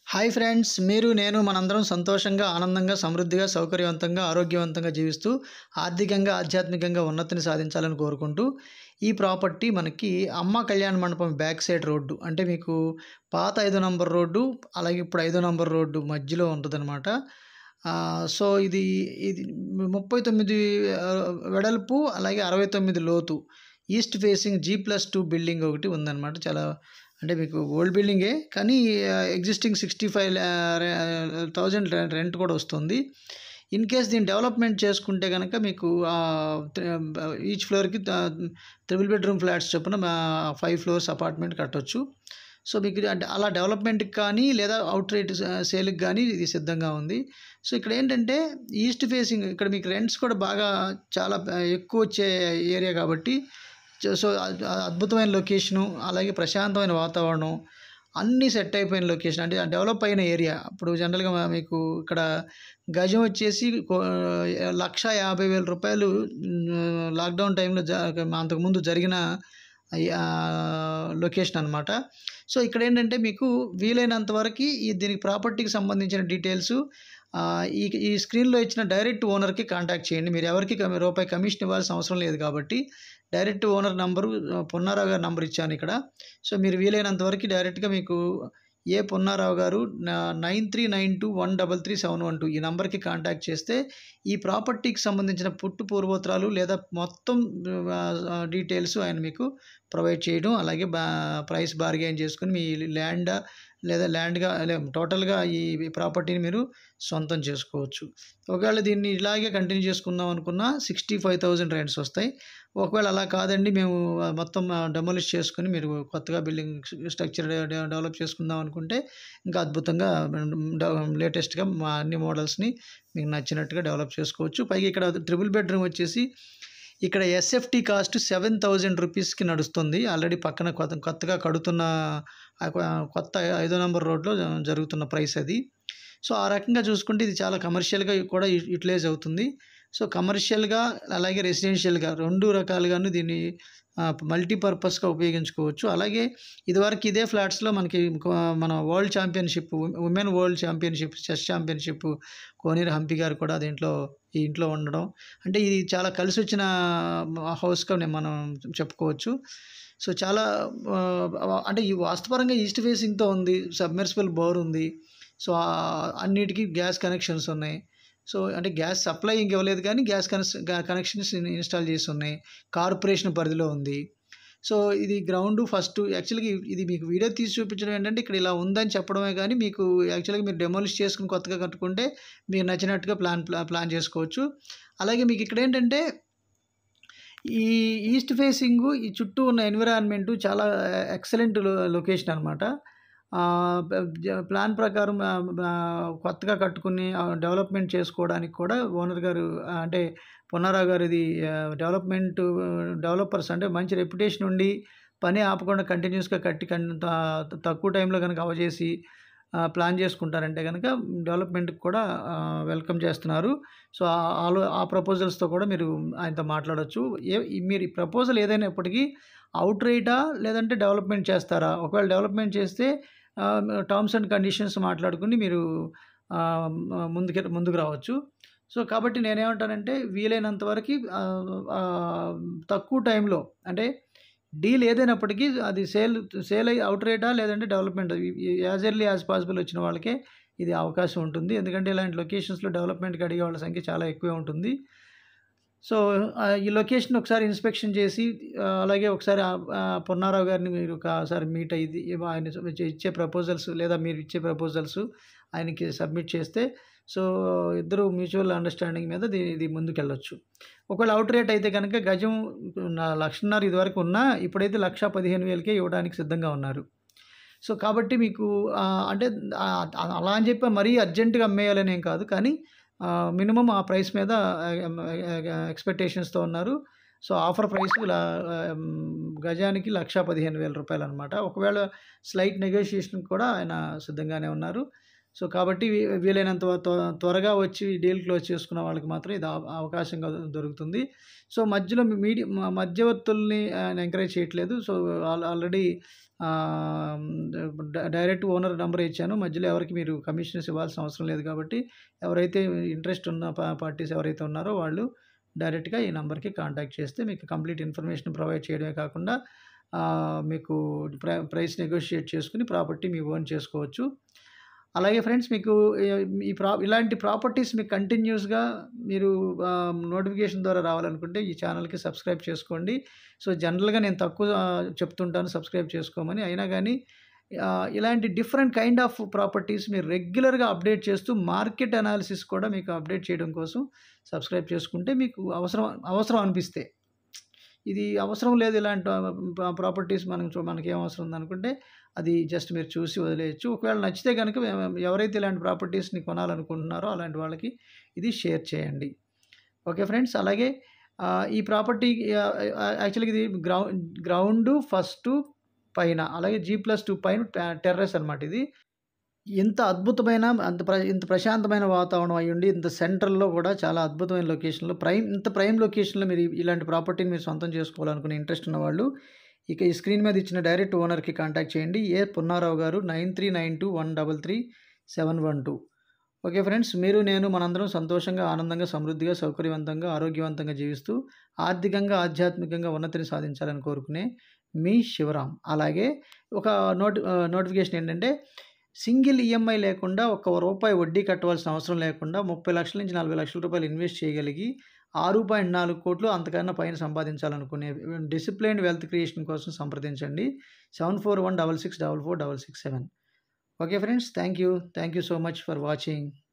Hi friends మీరు నేను మనందరం సంతోషంగా ఆనందంగా సమృద్ధిగా సౌకర్యవంతంగా ఆరోగ్యవంతంగా జీవిస్తూ ఆర్థికంగా ఆధ్యాత్మికంగా ఉన్నతిని సాధించాలని కోరుకుంటూ ఈ ప్రాపర్టీ మనకి అమ్మ కళ్యాణ మండపం బ్యాక్ సైడ్ రోడ్డు అంటే మీకు పాత ఐదో నంబర్ రోడ్డు అలాగే ఇప్పుడు ఐదో నంబర్ రోడ్డు మధ్యలో ఉంటుందన్నమాట ఆ, సో ఇది ఇది ముప్పై తొమ్మిది ఆ, వెడల్పు అలాగే అరవై తొమ్మిది లోతు east facing G plus two building ఒకటి ఉందన్నమాట చాలా అంటే మీకు ఓల్డ్ బిల్డింగే కానీ existing sixty five thousand rent కూడా వస్తుంది ఇన్ కేస్ దీన్ని డెవలప్మెంట్ చేసుకుంటే కనుక మీకు ఈచ్ ఫ్లోర్కి త్రిబుల్ బెడ్రూమ్ ఫ్లాట్స్ చొప్పున ఫైవ్ ఫ్లోర్స్ అపార్ట్మెంట్ కట్టొచ్చు సో మీకు ఇది అంటే అలా డెవలప్మెంట్కి కానీ లేదా అవుట్ రేట్ సేల్కి కానీ ఇది సిద్ధంగా ఉంది సో ఇక్కడ ఏంటంటే ఈస్ట్ ఫేసింగ్ ఇక్కడ మీకు రెంట్స్ కూడా బాగా చాలా ఎక్కువ వచ్చే ఏరియా కాబట్టి చ- సో అద్- అద్భుతమైన లొకేషను అలాగే ప్రశాంతమైన వాతావరణం అన్నీ సెట్ అయిపోయిన లొకేషన్ అంటే డెవలప్ అయిన ఏరియా ఇప్పుడు జనరల్గా మా- మీకు ఇక్కడ గజం వచ్చేసి కో- లక్ష యాభై వేల రూపాయలు మ్, లాక్డౌన్ టైంలో జ అంతకుముందు జరిగిన ఆ, లొకేషన్ అనమాట సో ఇక్కడ ఏంటంటే మీకు వీలైనంత వరకు ఈ దీనికి ప్రాపర్టీకి సంబంధించిన డీటెయిల్స్ ఆ, ఈ ఈ స్క్రీన్లో ఇచ్చిన డైరెక్ట్ ఓనర్కి కాంటాక్ట్ చేయండి మీరు ఎవరికి కమి- రూపాయి కమిషన్ ఇవ్వాల్సిన అవసరం లేదు కాబట్టి డైరెక్ట్ ఓనర్ నంబరు ఆ, పున్నారావు గారి నంబర్ ఇచ్చాను ఇక్కడ సో మీరు వీలైనంత వరకు డైరెక్ట్గా మీకు ఏ పున్నారావు గారు nine three nine two one double three seven one two ఈ నంబర్కి కాంటాక్ట్ చేస్తే ఈ ప్రాపర్టీకి సంబంధించిన పుట్టు పూర్వోత్తరాలు లేదా మొత్తం డీటెయిల్స్ ఆయన మీకు ప్రొవైడ్ చేయడం అలాగే బా ప్రైస్ బార్గెన్ చేసుకుని మీ ల్యాండ్ లేదా ల్యాండ్గా టోటల్గా ఈ ప్రాపర్టీని మీరు సొంతం చేసుకోవచ్చు ఒకవేళ దీన్ని ఇలాగే కంటిన్యూ చేసుకుందాం అనుకున్నా సిక్స్టీ ఫైవ్ థౌజండ్ రెంట్స్ వస్తాయి ఒకవేళ అలా కాదండి మేము ఆ, మొత్తం డెమోలిష్ చేసుకుని మీరు కొత్తగా బిల్డింగ్ స్ట్రక్చర్ డెవలప్ చేసుకుందాం అనుకుంటే ఇంకా అద్భుతంగా లేటెస్ట్గా మా అన్ని మోడల్స్ని మీకు నచ్చినట్టుగా డెవలప్ చేసుకోవచ్చు పైగా ఇక్కడ ట్రిపుల్ బెడ్రూమ్ వచ్చేసి ఇక్కడ ఎస్ఎఫ్టీ కాస్ట్ సెవెన్ థౌజండ్ రూపీస్కి నడుస్తుంది ఆల్రెడీ పక్కన కొత్త కొత్తగా కడుతున్న ఆ కొ- కొత్త ఐదో నెంబర్ రోడ్లో జరుగుతున్న ప్రైస్ అది సో ఆ రకంగా చూసుకుంటే ఇది చాలా కమర్షియల్గా కూడా యు- యూటిలైజ్ అవుతుంది సో కమర్షియల్గా అలాగే రెసిడెన్షియల్గా రెండు రకాలుగాను దీన్ని మల్టీపర్పస్గా ఉపయోగించుకోవచ్చు అలాగే ఇదివరకు ఇదే ఫ్లాట్స్లో మనకి ఇంకో- మన world championship women world championship chess championship Koneru Humpy గారు కూడా దీంట్లో ఈ ఇంట్లో ఉండడం అంటే ఇది చాలా కలిసి వచ్చిన హౌస్గా నేను మనం చెప్పుకోవచ్చు సో చాలా ఆ, అంటే ఈ వాస్తవపరంగా ఈస్ట్ ఫేసింగ్తో ఉంది సబ్మెర్సిబుల్ బోర్ ఉంది సో ఆ అన్నిటికీ గ్యాస్ కనెక్షన్స్ ఉన్నాయి సో అంటే గ్యాస్ సప్లై ఇంక ఇవ్వలేదు కానీ గ్యాస్ కనెక్స్ కనెక్షన్స్ ఇన్స్టాల్ చేసి ఉన్నాయి కార్పొరేషన్ పరిధిలో ఉంది సో ఇది గ్రౌండ్ ఫస్ట్ యాక్చువల్గా ఇది మీకు వీడియో తీసి చూపించడం ఏంటంటే ఇక్కడ ఇలా ఉందని చెప్పడమే కానీ మీకు యాక్చువల్గా మీరు డెమోలిష్ చేసుకుని కొత్తగా కట్టుకుంటే మీకు నచ్చినట్టుగా ప్లాన్ ప్లాన్ చేసుకోవచ్చు అలాగే మీకు ఇక్కడ ఏంటంటే ఈ ఈస్ట్ ఫేసింగ్ ఈ చుట్టూ ఉన్న ఎన్విరాన్మెంట్ చాలా ఎక్సలెంట్ లొకేషన్ అనమాట ప్లాన్ ప్రకారం ఆ, ఆ, కొత్తగా కట్టుకుని డెవలప్మెంట్ చేసుకోవడానికి కూడా ఓనర్ గారు ఆ, అంటే పున్నారావు గారు ఇది డెవలప్మెంట్ డెవలపర్స్ అంటే మంచి రెప్యుటేషన్ ఉండి పని ఆపకుండా కంటిన్యూస్గా కట్టి కన్- త- తక్కువ టైంలో కనుక అవజేసి ఆ, ప్లాన్ చేసుకుంటారంటే కనుక డెవలప్మెంట్కి కూడా ఆ, వెల్కమ్ చేస్తున్నారు సో ఆ- ఆలో ఆ ప్రపోజల్స్తో కూడా మీరు ఆయనతో మాట్లాడవచ్చు ఏ ఈ- మీరు ఈ ప్రపోజల్ ఏదైనప్పటికీ అవుట్ రేటా లేదంటే డెవలప్మెంట్ చేస్తారా ఒకవేళ డెవలప్మెంట్ చేస్తే టర్మ్స్ అండ్ కండిషన్స్ మాట్లాడుకుని మీరు ఆ, ముందుకు ముందుకు రావచ్చు సో కాబట్టి నేనేమంటానంటే వీలైనంత వరకు ఆ, ఆ, తక్కువ టైంలో అంటే డీల్ ఏదైనప్పటికీ అది సేల్ సేల్ అయ్యి అవుట్ రేటా లేదంటే development as early as possible వచ్చిన వాళ్ళకే ఇది అవకాశం ఉంటుంది ఎందుకంటే ఇలాంటి లొకేషన్స్లో డెవలప్మెంట్కి అడిగే వాళ్ళ సంఖ్య చాలా ఎక్కువే ఉంటుంది సో ఆ, ఈ లొకేషన్ ఒకసారి ఇన్స్పెక్షన్ చేసి ఆ, అలాగే ఒకసారి ఆ, ఆ, పొన్నారావు గారిని మీరు ఒకసారి మీట్ అయ్యి ఆయన ఇచ్చే ప్రపోజల్స్ లేదా మీరు ఇచ్చే ప్రపోజల్స్ ఆయనకి సబ్మిట్ చేస్తే సో ఇద్దరు మ్యూచువల్ అండర్స్టాండింగ్ మీద దీ- ఇది ముందుకెళ్ళొచ్చు ఒకవేళ అవుట్ రేట్ అయితే కనుక గజం నా లక్షన్నర ఇదివరకు ఉన్నా ఇప్పుడైతే లక్ష పదిహేను వేలకే ఇవ్వడానికి సిద్ధంగా ఉన్నారు సో కాబట్టి మీకు ఆ, అంటే ఆ, అలా అని చెప్పి మరీ అర్జెంటుగా అమ్మేయాలని ఏం కాదు కానీ మినిమం ఆ ప్రైస్ మీద ఎక్స్పెక్టేషన్స్తో ఉన్నారు సో ఆఫర్ ప్రైస్ ఇలా ఆ, గజానికి లక్ష పదిహేను వేల రూపాయలు అనమాట ఒకవేళ స్లైట్ నెగోషియేషన్ కూడా ఆయన సిద్ధంగానే ఉన్నారు సో కాబట్టి వీ వీలైనంత త్వ త్వరగా వచ్చి డీల్ క్లోజ్ చేసుకున్న వాళ్ళకి మాత్రం ఇది అవ అవకాశంగా దొరుకుతుంది. సో మధ్యలో మీడి మ మధ్యవర్తుల్ని ఆయన ఎంకరేజ్ చేయట్లేదు. సో ఆల్ ఆల్రెడీ ఆహ్, డ డైరెక్ట్ ఓనర్ నంబరే ఇచ్చాను. మధ్యలో ఎవరికీ మీరు కమిషన్స్ ఇవ్వాల్సిన అవసరం లేదు కాబట్టి ఎవరైతే ఇంట్రెస్ట్ ఉన్న పా పార్టీస్ ఎవరైతే ఉన్నారో వాళ్ళు డైరెక్ట్‌గా ఈ నంబర్‌కి కాంటాక్ట్ చేస్తే మీకు కంప్లీట్ ఇన్ఫర్మేషన్ ప్రొవైడ్ చేయడమే కాకుండా ఆహ్, మీకు ప్ర ప్రైస్ నెగోషియేట్ చేసుకొని ప్రాపర్టీ మీ ఓన్ చేసుకోవచ్చు. అలాగే ఫ్రెండ్స్ మీకు ఈ ఈ ప్రా ఇలాంటి ప్రాపర్టీస్ మీకు కంటిన్యూస్‌గా మీరు ఆహ్, నోటిఫికేషన్ ద్వారా రావాలనుకుంటే ఈ ఛానల్‌కి సబ్స్క్రైబ్ చేసుకోండి. సో జనరల్‌గా నేను తక్కువ చెప్తుంటాను సబ్స్క్రైబ్ చేసుకోమని. అయినా గానీ ఆహ్, ఇలాంటి డిఫరెంట్ కైండ్ ఆఫ్ ప్రాపర్టీస్ మీరు రెగ్యులర్‌గా అప్డేట్ చేస్తూ మార్కెట్ అనాలిసిస్ కూడా మీకు అప్డేట్ చేయడం కోసం సబ్స్క్రైబ్ చేసుకుంటే మీకు అవసరం అవసరం అనిపిస్తే. ఇది అవసరం లేదు ఇలాంటి ప్రా ప్రాపర్టీస్ మనం చు మనకేం అవసరం ఉందనుకుంటే అది జస్ట్ మీరు చూసి వదిలేయొచ్చు. ఒకవేళ నచ్చితే గనుక ఎవరైతే ఇలాంటి ప్రాపర్టీస్‌ని కొనాలనుకుంటున్నారో అలాంటి వాళ్ళకి ఇది షేర్ చేయండి. Okay friends. అలాగే ఆహ్, ఈ ప్రాపర్టీ ఆహ్, ఆహ్, యాక్చువల్‌గా ఇది గ్రౌ గ్రౌండు ఫస్టు పైన అలాగే జీ+2 పైన ట టెర్రస్ అనమాట ఇది. ఇంత అద్భుతమైన అంత ప్ర ఇంత ప్రశాంతమైన వాతావరణం అయ్యుండి ఇంత సెంట్రల్‌లో కూడా చాలా అద్భుతమైన లొకేషన్‌లో ప్రైమ్ ఇంత ప్రైమ్ లొకేషన్‌లో మీరు ఇలాంటి ప్రాపర్టీని మీరు సొంతం చేసుకోవాలనుకునే ఇంట్రెస్ట్ ఉన్నవాళ్ళు ఇక ఈ స్క్రీన్ మీద ఇచ్చిన డైరెక్ట్ ఓనర్‌కి కాంటాక్ట్ చేయండి. ఏ పున్నారావు గారు 9392133712 ఓకే ఫ్రెండ్స్. మీరు నేను మనందరం సంతోషంగా, ఆనందంగా, సమృద్ధిగా, సౌకర్యవంతంగా, ఆరోగ్యవంతంగా జీవిస్తూ ఆర్థికంగా, ఆధ్యాత్మికంగా ఉన్నతిని సాధించాలని కోరుకునే మీ శివరాం. అలాగే ఒక నోటి ఆహ్, నోటిఫికేషన్ ఏంటంటే సింగిల్ ఈఎంఐ లేకుండా ఒక్క రూపాయి వడ్డీ కట్టవలసిన అవసరం లేకుండా 30,00,000 నుంచి 40,00,000 రూపాయలు ఇన్వెస్ట్ చేయగలిగి 6.4 అంతకన్నా పైన సంపాదించాలనుకునే డిసిప్లైన్డ్ వెల్త్ క్రియేషన్ కోసం సంప్రదించండి. 7416644667 okay friends. Thank you. Thank you so much for watching.